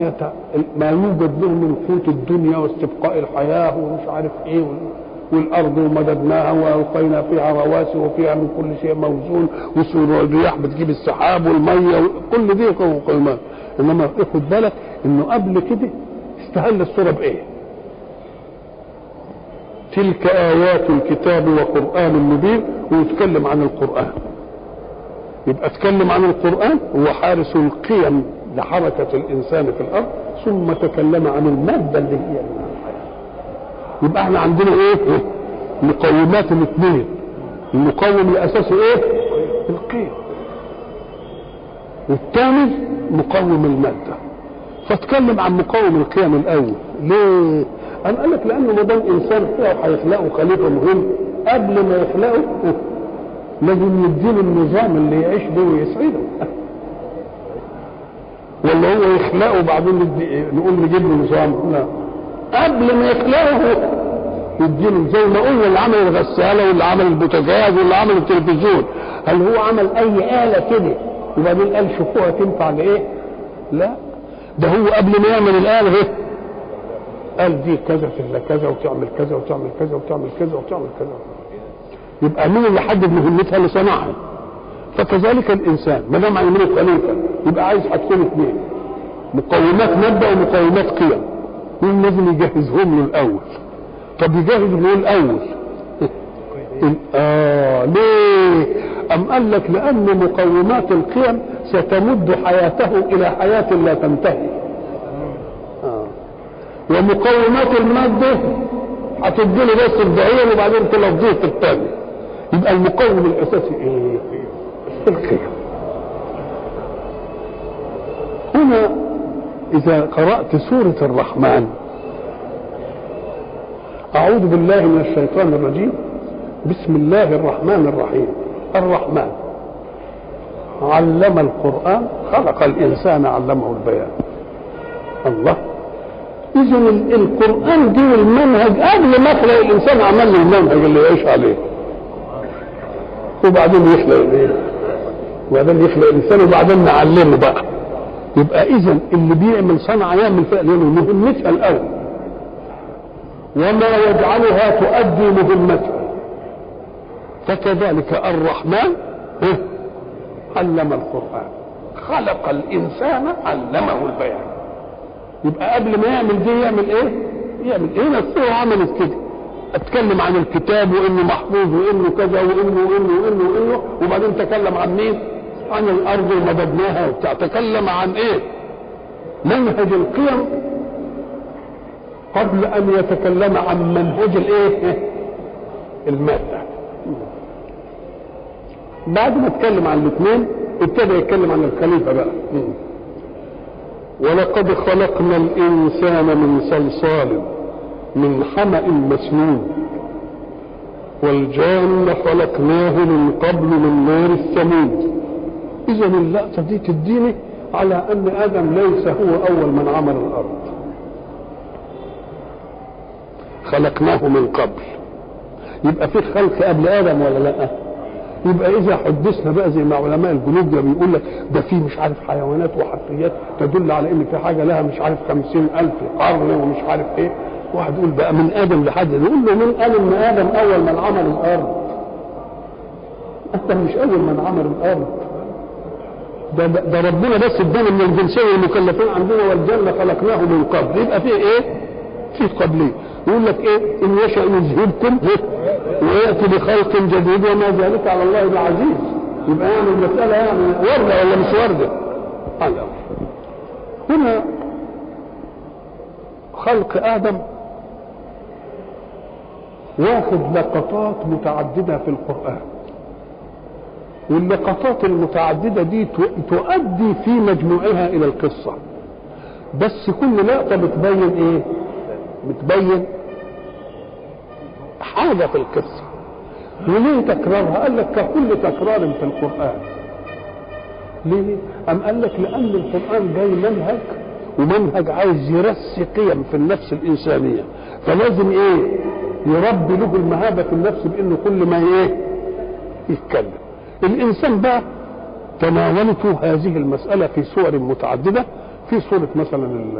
ما يوجد له من قوت الدنيا واستبقاء الحياه ومش عارف ايه والارض ومددناها والقينا فيها رواسي وفيها من كل شيء موزون والرياح بتجيب السحاب والميه كل دي قيمات انما خد بالك انه قبل كده استهل الصوره بايه؟ تلك ايات الكتاب وقران مبين ويتكلم عن القران يبقى اتكلم عن القران هو حارس القيم لحركه الانسان في الارض ثم تكلم عن الماده اللي هي الحياه يبقى احنا عندنا ايه مقومات الاثنين المقوم الاساسي ايه القيم والثاني مقوم الماده فاتكلم عن مقوم القيم الاول ليه قال قال لك لانه ما دام انسان فيه هيخلقه خليفه مهم قبل ما يخلقه لازم يديله النظام اللي يعيش به ويسعده ولا هو يخلقه وبعدين نقول نجيب له نظام لا قبل ما يخلقه يديله زي ما قلنا اللي عمل الغساله واللي عمل البوتاجاز واللي عمل التلفزيون هل هو عمل اي اله كده وبعدين قال شوفوها تنفع لايه؟ لا ده هو قبل ما يعمل الاله ايه؟ قال دي كذا تهلا كذا وتعمل كذا وتعمل كذا وتعمل كذا وتعمل كذا يبقى مين اللي حدد مهمتها اللي صنعها فكذلك الانسان ما دام عايزينه خليفه يبقى عايز حاجتين اثنين مقومات ماده ومقومات قيم مين لازم يجهزهم له الاول طب يجهز له الاول اه ليه ام قال لك لان مقومات القيم ستمد حياته الى حياه لا تنتهي آه. ومقومات الماده هتديله بس الضعير وبعدين تلفظيه في الثاني يبقى المقوم الاساسي ايه القيم هنا اذا قرات سوره الرحمن أعوذ بالله من الشيطان الرجيم بسم الله الرحمن الرحيم الرحمن علم القرآن خلق الإنسان علمه البيان الله إذا القرآن دي المنهج قبل ما يخلق الإنسان عمل له المنهج اللي يعيش عليه وبعدين يخلق الإيه؟ وبعدين يخلق الإنسان وبعدين نعلمه بقى يبقى إذا اللي بيعمل صنعة يعمل فعل مهمتها الأول وما يجعلها تؤدي مهمتها فكذلك الرحمن علم القرآن خلق الإنسان علمه البيان يبقى قبل ما يعمل دي يعمل ايه؟ يعمل ايه؟ الصورة عملت كده اتكلم عن الكتاب وانه محفوظ وانه كذا وانه وانه وانه وانه وبعدين تكلم عن مين؟ عن الارض ومددناها وبتاع تكلم عن ايه؟ منهج القيم قبل ان يتكلم عن منهج الايه الماده بعد ما اتكلم عن الاثنين ابتدى يتكلم عن الخليفه بقى ولقد خلقنا الانسان من صلصال من حمأ مسنون والجان خلقناه من قبل من نار الثمود اذا اللقطه دي تديني على ان ادم ليس هو اول من عمل الارض خلقناه من قبل يبقى في خلق قبل ادم ولا لا يبقى اذا حدثنا بقى زي ما علماء الجنوب ده بيقول لك ده في مش عارف حيوانات وحفريات تدل على ان في حاجه لها مش عارف خمسين الف قرن ومش عارف ايه واحد يقول بقى من ادم لحد يقول له من قال ان ادم اول من عمل الارض انت مش اول من عمل الارض ده, ده ربنا بس ادانا من الجنسيه المكلفين عندنا والجنه خلقناه من قبل يبقى في ايه؟ في قبليه يقول لك ايه ان يشاء يذهبكم وياتي بخلق جديد وما ذلك على الله بعزيز يبقى يعني المساله يعني ورده ولا مش ورده؟ على هنا خلق ادم واخد لقطات متعدده في القران واللقطات المتعدده دي تؤدي في مجموعها الى القصه بس كل لقطه بتبين ايه؟ بتبين حاجة في القصة وليه تكرارها قال لك ككل تكرار في القرآن ليه أم قال لك لأن القرآن جاي منهج ومنهج عايز يرسي قيم في النفس الإنسانية فلازم إيه يربي له المهابة في النفس بأنه كل ما إيه يتكلم الإنسان بقى تناولته هذه المسألة في صور متعددة في صورة مثلا